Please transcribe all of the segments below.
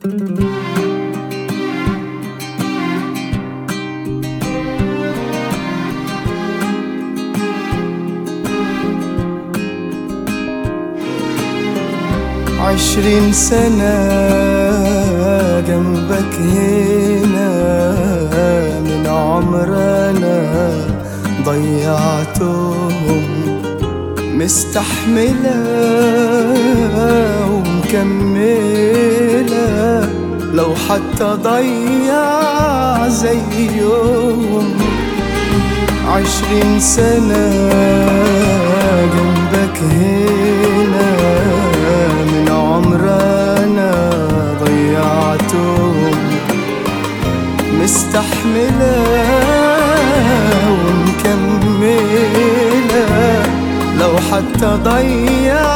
عشرين سنة جنبك هنا من عمرنا ضيعتهم مستحملة ومكملة لو حتى ضيع زيهم عشرين سنة جنبك هنا من عمرنا ضيعتهم مستحملة ومكملة لو حتى ضيع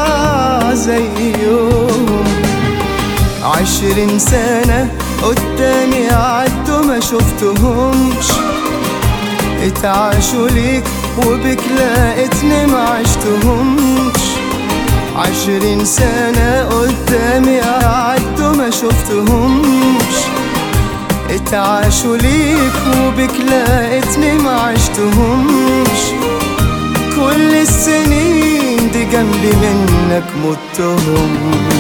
زيهم عشرين سنة قدامي عدوا ما شفتهمش اتعاشوا ليك وبك لقيتني ما عشتهمش عشرين سنة قدامي عدوا ما شفتهمش اتعاشوا ليك وبك لقيتني ما عشتهمش كل السنين دي جنبي منك متهم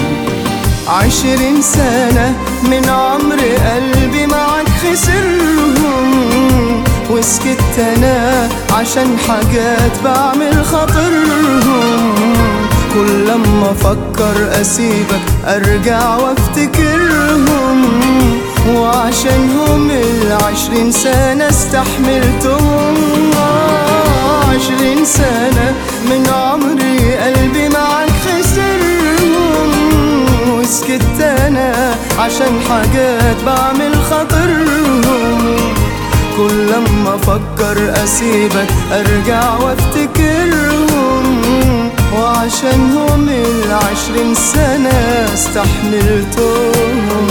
عشرين سنة من عمر قلبي معك خسرهم وسكت انا عشان حاجات بعمل خاطرهم كل لما افكر اسيبك ارجع وافتكرهم وعشانهم العشرين سنة استحملتهم آه، عشرين سنة من عمري قلبي معك خسرهم وسكت انا عشان حاجات بعمل خاطرهم كل لما افكر اسيبك ارجع وافتكرهم وعشانهم العشرين سنة استحملتهم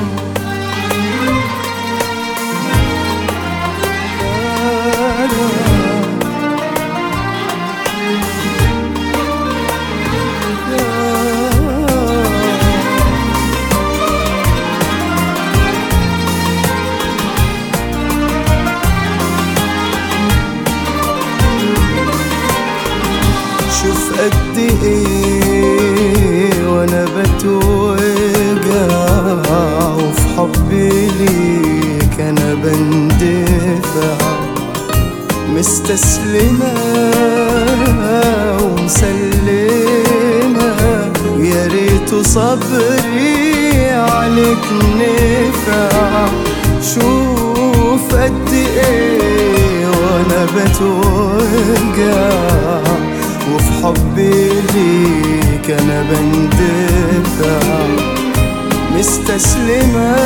شوف قد ايه وانا بتوجع وفي حبي ليك انا بندفع مستسلمة ومسلمة يا ريت صبري عليك نفع شوف قد ايه وانا بتوجع وفي حبي ليك انا بندفع مستسلمة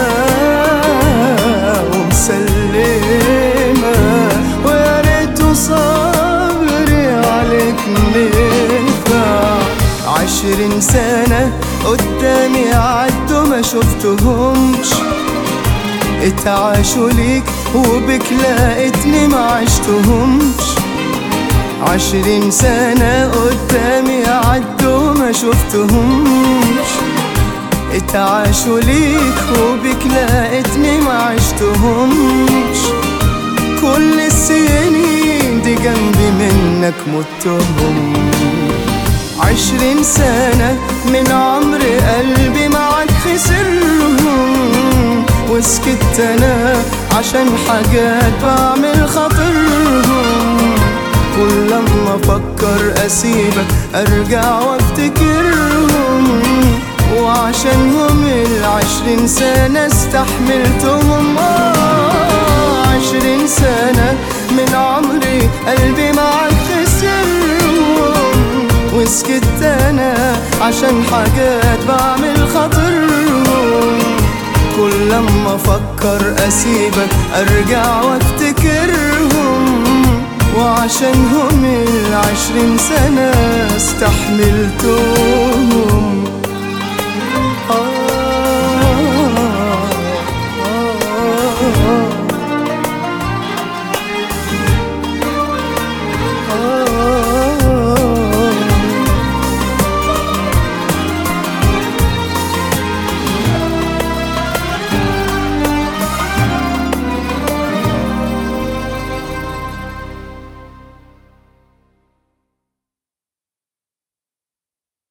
ومسلمة ويا ريت صبري عليك نفع عشرين سنة قدامي عدوا ما شفتهمش اتعاشوا ليك وبك لقيتني ما عشتهمش عشرين سنة قدامي عدوا ما شفتهمش اتعاشوا ليك وبك لقيتني ما عشتهمش كل السنين دي جنبي منك متهم عشرين سنة من عمر قلبي معك خسرهم وسكت انا عشان حاجات بعمل خاطرهم كل لما افكر اسيبك ارجع وافتكرهم وعشانهم العشرين سنة استحملتهم آه عشرين سنة من عمري قلبي معك خسرهم وسكت انا عشان حاجات بعمل خاطرهم كل لما افكر اسيبك ارجع وافتكرهم وعشانهم العشرين سنة استحملتهم